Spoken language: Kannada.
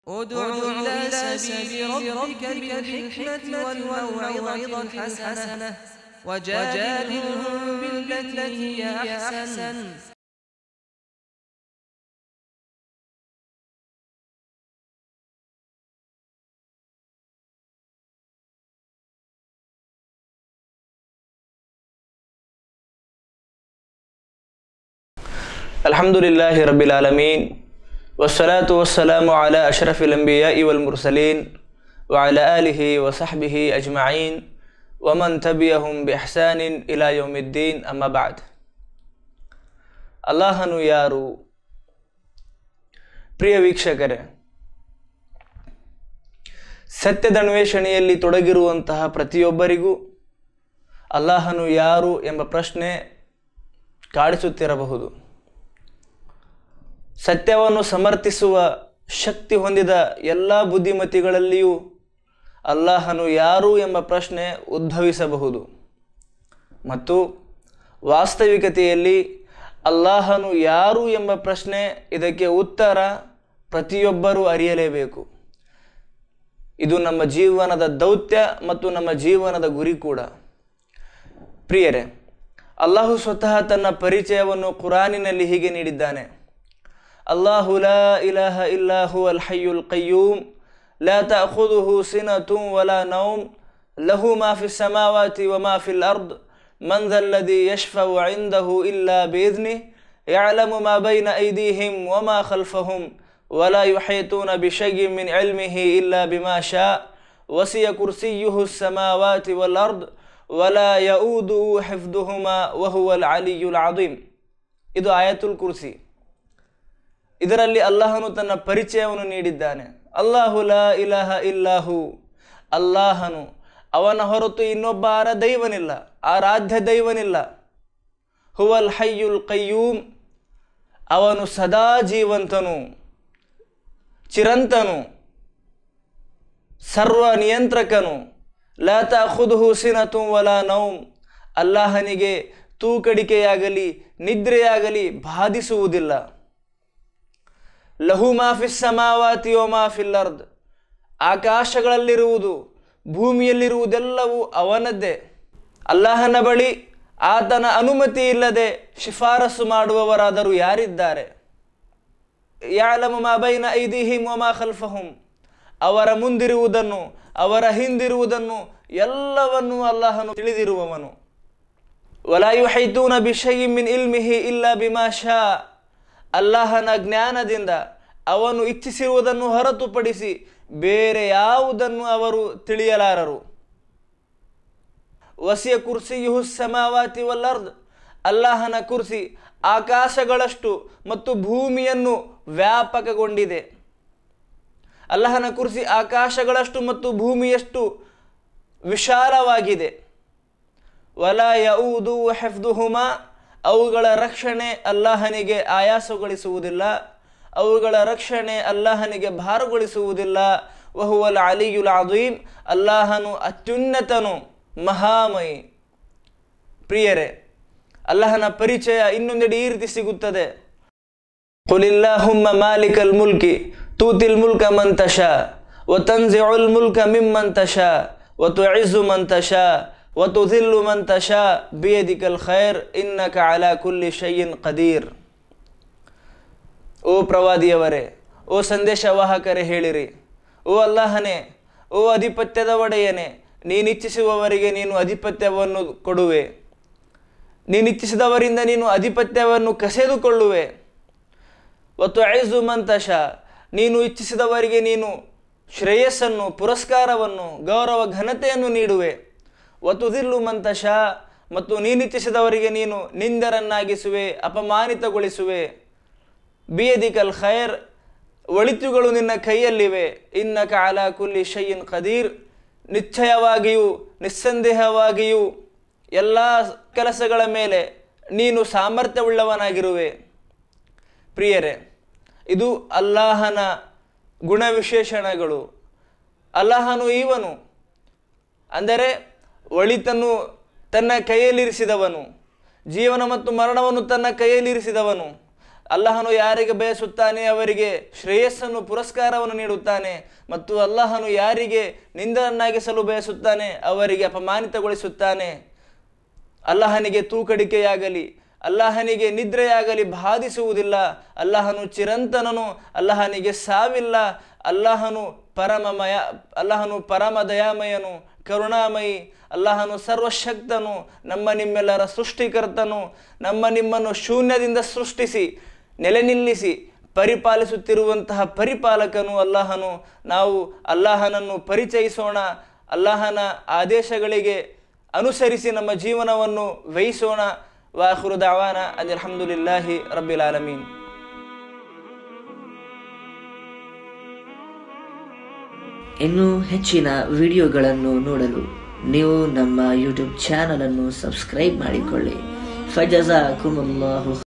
ادع إلى سبيل ربك بالحكمة والموعظة الحسنة وجادلهم بالتي هي أحسن الحمد لله رب العالمين والصلاة والسلام على أشرف الأنبياء والمرسلين وعلى آله وصحبه أجمعين ومن تبعهم بإحسان إلى يوم الدين أما بعد ಅಲ್ಲಾಹನು ಯಾರು ಪ್ರಿಯ ವೀಕ್ಷಕರೇ ಸತ್ಯದ ಅನ್ವೇಷಣೆಯಲ್ಲಿ ತೊಡಗಿರುವಂತಹ ಪ್ರತಿಯೊಬ್ಬರಿಗೂ ಅಲ್ಲಾಹನು ಯಾರು ಎಂಬ ಪ್ರಶ್ನೆ ಕಾಡಿಸುತ್ತಿರಬಹುದು ಸತ್ಯವನ್ನು ಸಮರ್ಥಿಸುವ ಶಕ್ತಿ ಹೊಂದಿದ ಎಲ್ಲ ಬುದ್ಧಿಮತಿಗಳಲ್ಲಿಯೂ ಅಲ್ಲಾಹನು ಯಾರು ಎಂಬ ಪ್ರಶ್ನೆ ಉದ್ಭವಿಸಬಹುದು ಮತ್ತು ವಾಸ್ತವಿಕತೆಯಲ್ಲಿ ಅಲ್ಲಾಹನು ಯಾರು ಎಂಬ ಪ್ರಶ್ನೆ ಇದಕ್ಕೆ ಉತ್ತರ ಪ್ರತಿಯೊಬ್ಬರೂ ಅರಿಯಲೇಬೇಕು ಇದು ನಮ್ಮ ಜೀವನದ ದೌತ್ಯ ಮತ್ತು ನಮ್ಮ ಜೀವನದ ಗುರಿ ಕೂಡ ಪ್ರಿಯರೇ ಅಲ್ಲಾಹು ಸ್ವತಃ ತನ್ನ ಪರಿಚಯವನ್ನು ಕುರಾನಿನಲ್ಲಿ ಹೀಗೆ ನೀಡಿದ್ದಾನೆ ಅಲ್ಲಾಹು ಲಾ ಇಲಾಹ ಇಲ್ಲಾಹು ಅಲ್ ಹಯ್ಯುಲ್ ಕಯ್ಯೂಮ್ ಲಾ ತಅಖುದುಹು ಸಿನತುಂ ವಲಾ ನೌಮ್ ಲಹು ಮಾ ಫಿ ಸಮಾವಾತಿ ವ ಮಾ ಫಿಲ್ ಅರ್ದ್ من ذا الذي يشفع عنده إلا بإذنه يعلم ما بين أيديهم وما خلفهم ولا يحيطون بشيء من علمه إلا بما شاء وسع كرسيه السماوات والأرض ولا يؤوده حفظهما وهو العلي العظيم ಇದು ಆಯತುಲ್ ಕುರ್ಸಿ ಇದರಲ್ಲಿ ಅಲ್ಲಾಹನು ತನ್ನ ಪರಿಚಯವನ್ನು ನೀಡಿದ್ದಾನೆ ಅಲ್ಲಾಹು ಲಾ ಇಲಾಹ ಇಲ್ಲಾಹು ಅಲ್ಲಾಹನು ಅವನ ಹೊರತು ಇನ್ನೊಬ್ಬ ಆರ ದೈವನಿಲ್ಲ ಆರಾಧ್ಯ ದೈವನಿಲ್ಲ ಹುವಲ್ ಹಯ್ಯುಲ್ ಕಯ್ಯೂಮ್ ಅವನು ಸದಾ ಜೀವಂತನು ಚಿರಂತನು ಸರ್ವ ನಿಯಂತ್ರಕನು ಲಾ ತಖುದುಹು ಸಿನತು ವಲ ನೌಮ್ ಅಲ್ಲಾಹನಿಗೆ ತೂಕಡಿಕೆಯಾಗಲಿ ನಿದ್ರೆಯಾಗಲಿ ಬಾಧಿಸುವುದಿಲ್ಲ ಲಹು ಮಾಫಿಸ್ ಸಮಾವಾತಿ ಓ ಮಾಫಿಲ್ ಅರ್ದ್ ಆಕಾಶಗಳಲ್ಲಿರುವುದು ಭೂಮಿಯಲ್ಲಿರುವುದೆಲ್ಲವೂ ಅವನದ್ದೇ ಅಲ್ಲಾಹನ ಬಳಿ ಆತನ ಅನುಮತಿ ಇಲ್ಲದೆ ಶಿಫಾರಸು ಮಾಡುವವರಾದರೂ ಯಾರಿದ್ದಾರೆ ಯಾಲಮು ಮಾ ಬೈನ ಐದಿಹಿಂ ಒಮಾ ಖಲ್ಫಹುಂ ಅವರ ಮುಂದಿರುವುದನ್ನು ಅವರ ಹಿಂದಿರುವುದನ್ನು ಎಲ್ಲವನ್ನೂ ಅಲ್ಲಾಹನು ತಿಳಿದಿರುವವನು ವಲಾಯು ಹೈತೂನ ಬಿಷಯಿ ಮಿನ್ ಇಲ್ಮಿಹಿ ಇಲ್ಲ ಬಿಮಾ ಶಾ ಅಲ್ಲಾಹನ ಜ್ಞಾನದಿಂದ ಅವನು ಇಚ್ಛಿಸಿರುವುದನ್ನು ಹೊರತುಪಡಿಸಿ ಬೇರೆ ಯಾವುದನ್ನು ಅವರು ತಿಳಿಯಲಾರರು ವಸಿಯ ಕುರ್ಸಿಯು ಸಮಾವಾತಿ ವಲ್ಲರ್ದ್ ಅಲ್ಲಾಹನ ಕುರ್ಸಿ ಆಕಾಶಗಳಷ್ಟು ಮತ್ತು ಭೂಮಿಯನ್ನು ವ್ಯಾಪಕಗೊಂಡಿದೆ ಅಲ್ಲಾಹನ ಕುರ್ಸಿ ಆಕಾಶಗಳಷ್ಟು ಮತ್ತು ಭೂಮಿಯಷ್ಟು ವಿಶಾಲವಾಗಿದೆ ವಲ ಯೌದು ಹೆಫ್ದುಹುಮಾ ಅವುಗಳ ರಕ್ಷಣೆ ಅಲ್ಲಾಹನಿಗೆ ಆಯಾಸಗೊಳಿಸುವುದಿಲ್ಲ ಅವುಗಳ ರಕ್ಷಣೆ ಅಲ್ಲಾಹನಿಗೆ ಭಾರಗೊಳಿಸುವುದಿಲ್ಲ ವಹುವಲ್ ಅಲಿಯುಲ್ ಅದೀಮ್ ಅಲ್ಲಾಹನು ಅತ್ಯುನ್ನತನು ಮಹಾಮಯಿ ಪ್ರಿಯರೇ ಅಲ್ಲಾಹನ ಪರಿಚಯ ಇನ್ನೊಂದೆಡೆ ಈ ರೀತಿ ಸಿಗುತ್ತದೆ ಕುಲಿಲ್ಲಾಹುಮ್ಮ ಮಾಲಿಕಲ್ ಮುಲ್ಕಿ ತೂತಿಲ್ ಮುಲ್ಕ ಮಂತಶ ವತನ್ಜಿಉಲ್ ಮುಲ್ಕ ಮಿಮ್ಮಂತಶ ವತುಇಜು ಮಂತಶ ವತುಧಿಲ್ಲು ಮಂತಶ ಬಿಯದಿಕಲ್ ಖೈರ್ ಇನ್ನಕ ಅಲಾ ಕುಲ್ಲಿ ಶಯ್ಯಿನ್ ಕದೀರ್ ಓ ಪ್ರವಾದಿಯವರೇ ಓ ಸಂದೇಶವಾಹಕರೇ ಹೇಳಿರಿ ಓ ಅಲ್ಲಾಹನೇ ಓ ಅಧಿಪತ್ಯದ ಒಡೆಯನೇ ನೀನಿಚ್ಛಿಸುವವರಿಗೆ ನೀನು ಅಧಿಪತ್ಯವನ್ನು ಕೊಡುವೆ ನೀನಿಚ್ಛಿಸಿದವರಿಂದ ನೀನು ಅಧಿಪತ್ಯವನ್ನು ಕಸೆದುಕೊಳ್ಳುವೆ ಮತ್ತು ಐಜು ಮಂತಶ ನೀನು ಇಚ್ಛಿಸಿದವರಿಗೆ ನೀನು ಶ್ರೇಯಸ್ಸನ್ನು ಪುರಸ್ಕಾರವನ್ನು ಗೌರವ ಘನತೆಯನ್ನು ನೀಡುವೆ ಒತ್ತುದಿಲ್ಲು ಮಂತಶ ಮತ್ತು ನೀನಿಚ್ಛಿಸಿದವರಿಗೆ ನೀನು ನಿಂದರನ್ನಾಗಿಸುವೆ ಅಪಮಾನಿತಗೊಳಿಸುವೆ ಬಿಯದಿಕಲ್ ಖೈರ್ ಒಳಿತುಗಳು ನಿನ್ನ ಕೈಯಲ್ಲಿವೆ ಇನ್ನ ಕಾಲ ಕುಲ್ಲಿ ಶಯ್ಯಿನ್ ಖದೀರ್ ನಿಶ್ಚಯವಾಗಿಯೂ ನಿಸ್ಸಂದೇಹವಾಗಿಯೂ ಎಲ್ಲ ಕೆಲಸಗಳ ಮೇಲೆ ನೀನು ಸಾಮರ್ಥ್ಯವುಳ್ಳವನಾಗಿರುವೆ ಪ್ರಿಯರೇ ಇದು ಅಲ್ಲಾಹನ ಗುಣವಿಶೇಷಣಗಳು ಅಲ್ಲಾಹನು ಇವನು ಅಂದರೆ ಒಳಿತನ್ನು ತನ್ನ ಕೈಯಲ್ಲಿರಿಸಿದವನು ಜೀವನ ಮತ್ತು ಮರಣವನ್ನು ತನ್ನ ಕೈಯಲ್ಲಿರಿಸಿದವನು ಅಲ್ಲಾಹನು ಯಾರಿಗೆ ಬಯಸುತ್ತಾನೆ ಅವರಿಗೆ ಶ್ರೇಯಸ್ಸನ್ನು ಪುರಸ್ಕಾರವನ್ನು ನೀಡುತ್ತಾನೆ ಮತ್ತು ಅಲ್ಲಾಹನು ಯಾರಿಗೆ ನಿಂದನನ್ನಾಗಿಸಲು ಬಯಸುತ್ತಾನೆ ಅವರಿಗೆ ಅಪಮಾನಿತಗೊಳಿಸುತ್ತಾನೆ ಅಲ್ಲಾಹನಿಗೆ ತೂಕಡಿಕೆಯಾಗಲಿ ಅಲ್ಲಾಹನಿಗೆ ನಿದ್ರೆಯಾಗಲಿ ಬಾಧಿಸುವುದಿಲ್ಲ ಅಲ್ಲಾಹನು ಚಿರಂತನನು ಅಲ್ಲಾಹನಿಗೆ ಸಾವಿಲ್ಲ ಅಲ್ಲಾಹನು ಪರಮಮಯ ಅಲ್ಲಾಹನು ಪರಮ ದಯಾಮಯನು ಕರುಣಾಮಯಿ ಅಲ್ಲಾಹನು ಸರ್ವಶಕ್ತನು ನಮ್ಮ ನಿಮ್ಮೆಲ್ಲರ ಸೃಷ್ಟಿಕರ್ತನು ನಮ್ಮ ನಿಮ್ಮನ್ನು ಶೂನ್ಯದಿಂದ ಸೃಷ್ಟಿಸಿ ನೆಲೆ ನಿಲ್ಲಿಸಿ ಪರಿಪಾಲಿಸುತ್ತಿರುವಂತಹ ಪರಿಪಾಲಕನು ಅಲ್ಲಾಹನು ನಾವು ಅಲ್ಲಾಹನನ್ನು ಪರಿಚಯಿಸೋಣ ಅಲ್ಲಾಹನ ಆದೇಶಗಳಿಗೆ ಅನುಸರಿಸಿ ನಮ್ಮ ಜೀವನವನ್ನು ವಹಿಸೋಣ ವಾಹುರು ದಾವಾನ ಅನ್ ಅಲ್ಹಮ್ದುಲಿಲ್ಲಾಹಿ ರಬ್ಬಿಲ್ ಆಲಮೀನ್ ಇನ್ನೂ ಹೆಚ್ಚಿನ ವಿಡಿಯೋಗಳನ್ನು ನೋಡಲು ನೀವು ನಮ್ಮ ಯೂಟ್ಯೂಬ್ ಚಾನಲ್ ಅನ್ನು ಸಬ್ಸ್ಕ್ರೈಬ್ ಮಾಡಿಕೊಳ್ಳಿ ಫಜಜಾಕುಮುಲ್ಲಾಹು